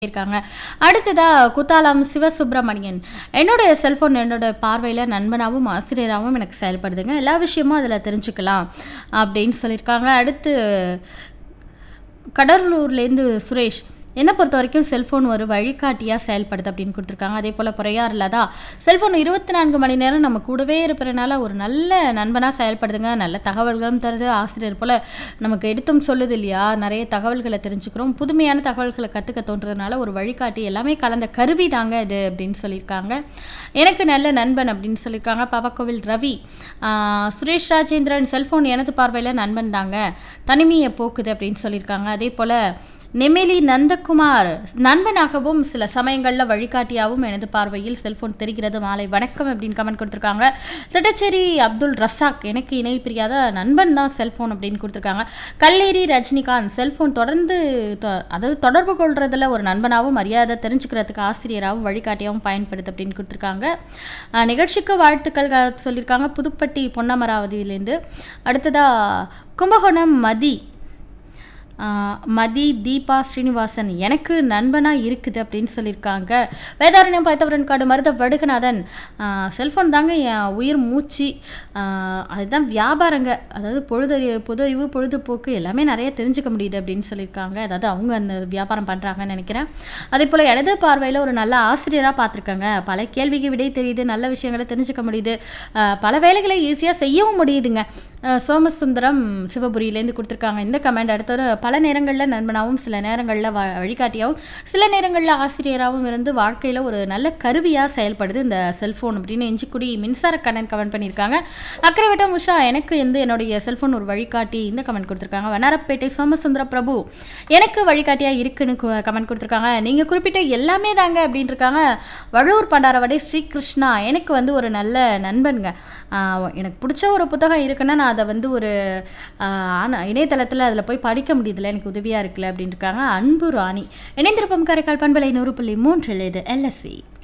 இருக்காங்க அடுத்ததா குத்தாலம் சிவசுப்பிரமணியன் என்னுடைய செல்போன் என்னோட பார்வையில் நண்பனாகவும் ஆசிரியராகவும் எனக்கு செயல்படுதுங்க எல்லா விஷயமும் அதில் தெரிஞ்சுக்கலாம் அப்படின்னு சொல்லியிருக்காங்க அடுத்து கடலூர்லேருந்து சுரேஷ் என்னை பொறுத்த வரைக்கும் செல்ஃபோன் ஒரு வழிகாட்டியாக செயல்படுது அப்படின்னு கொடுத்துருக்காங்க அதே போல் புறையார் லதா செல்ஃபோன் இருபத்தி நான்கு மணி நேரம் நம்ம கூடவே இருப்பறனால ஒரு நல்ல நண்பனாக செயல்படுதுங்க நல்ல தகவல்களும் தருது ஆசிரியர் போல் நமக்கு எடுத்தும் சொல்லுது இல்லையா நிறைய தகவல்களை தெரிஞ்சுக்கிறோம் புதுமையான தகவல்களை கற்றுக்க தோன்றதுனால ஒரு வழிகாட்டி எல்லாமே கலந்த கருவி தாங்க இது அப்படின்னு சொல்லியிருக்காங்க எனக்கு நல்ல நண்பன் அப்படின்னு சொல்லியிருக்காங்க பாப்பாக்கோவில் ரவி ஆஹ் சுரேஷ் ராஜேந்திரன் செல்ஃபோன் எனது பார்வையில் நண்பன் தாங்க தனிமையை போக்குது அப்படின்னு சொல்லியிருக்காங்க அதே போல் நெமிலி நந்தகுமார் நண்பனாகவும் சில சமயங்களில் வழிகாட்டியாகவும் எனது பார்வையில் செல்போன் தெரிகிறது மாலை வணக்கம் அப்படின்னு கமெண்ட் கொடுத்துருக்காங்க திட்டச்சேரி அப்துல் ரசாக் எனக்கு இணை பிரியாத நண்பன் தான் செல்போன் அப்படின்னு கொடுத்துருக்காங்க கல்லேரி ரஜினிகாந்த் செல்போன் தொடர்ந்து தொ- அதாவது தொடர்பு கொள்றதுல ஒரு நண்பனாகவும் மரியாதை தெரிஞ்சுக்கிறதுக்கு ஆசிரியராகவும் வழிகாட்டியாகவும் பயன்படுது அப்படின்னு கொடுத்துருக்காங்க அஹ் நிகழ்ச்சிக்கு வாழ்த்துக்கள் க- சொல்லியிருக்காங்க புதுப்பட்டி பொன்னமராவதியிலேருந்து அடுத்ததாக கும்பகோணம் மதி ஆஹ் மதி தீபா ஸ்ரீனிவாசன் எனக்கு நண்பனாக இருக்குது அப்படின்னு சொல்லியிருக்காங்க வேதாரண்யம் பைத்தவரன் காடு மருத வடுகநாதன் செல்ஃபோன் தாங்க என் உயிர் மூச்சு ஆஹ் அதுதான் வியாபாரங்க அதாவது பொழுதறி பொதறிவு பொழுதுபோக்கு எல்லாமே நிறைய தெரிஞ்சுக்க முடியுது அப்படின்னு சொல்லியிருக்காங்க அதாவது அவங்க அந்த வியாபாரம் பண்ணுறாங்கன்னு நினைக்கிறேன் அதே போல் எனது பார்வையில் ஒரு நல்ல ஆசிரியராக பார்த்துருக்காங்க பல கேள்விக்கு விடை தெரியுது நல்ல விஷயங்களை தெரிஞ்சுக்க முடியுது ஆஹ் பல வேலைகளை ஈஸியாக செய்யவும் முடியுதுங்க ஆஹ் சோமசுந்தரம் சிவபுரியிலேருந்து கொடுத்துருக்காங்க இந்த கமெண்ட் அடுத்தது பல நேரங்களில் நண்பனாகவும் சில நேரங்களில் வ வழிகாட்டியாகவும் சில நேரங்களில் ஆசிரியராகவும் இருந்து வாழ்க்கையில் ஒரு நல்ல கருவியாக செயல்படுது இந்த செல்ஃபோன் அப்படின்னு எஞ்சிக்குடி மின்சார கண்ணன் கமெண்ட் பண்ணியிருக்காங்க அக்கரைவட்டம் உஷா எனக்கு வந்து என்னுடைய செல்ஃபோன் ஒரு வழிகாட்டி இந்த கமெண்ட் கொடுத்துருக்காங்க வண்ணாரப்பேட்டை சோமசுந்தர பிரபு எனக்கு வழிகாட்டியாக இருக்குன்னு கமெண்ட் கொடுத்துருக்காங்க நீங்கள் குறிப்பிட்ட எல்லாமே தாங்க அப்படின்னு இருக்காங்க வழுவூர் பண்டாரவடை ஸ்ரீகிருஷ்ணா எனக்கு வந்து ஒரு நல்ல நண்பனுங்க ஆஹ் எனக்கு பிடிச்ச ஒரு புத்தகம் இருக்குன்னா நான் அதை வந்து ஒரு ஆஹ் ஆன இணையதளத்தில் அதில் போய் படிக்க முடியுதுல எனக்கு உதவியாக இருக்குல்ல அப்படின்னு இருக்காங்க அன்பு ராணி இணைந்திருப்பம் காரைக்கால் பண்பலை நூறு புள்ளி மூன்றில் இது எல்எஸ்சி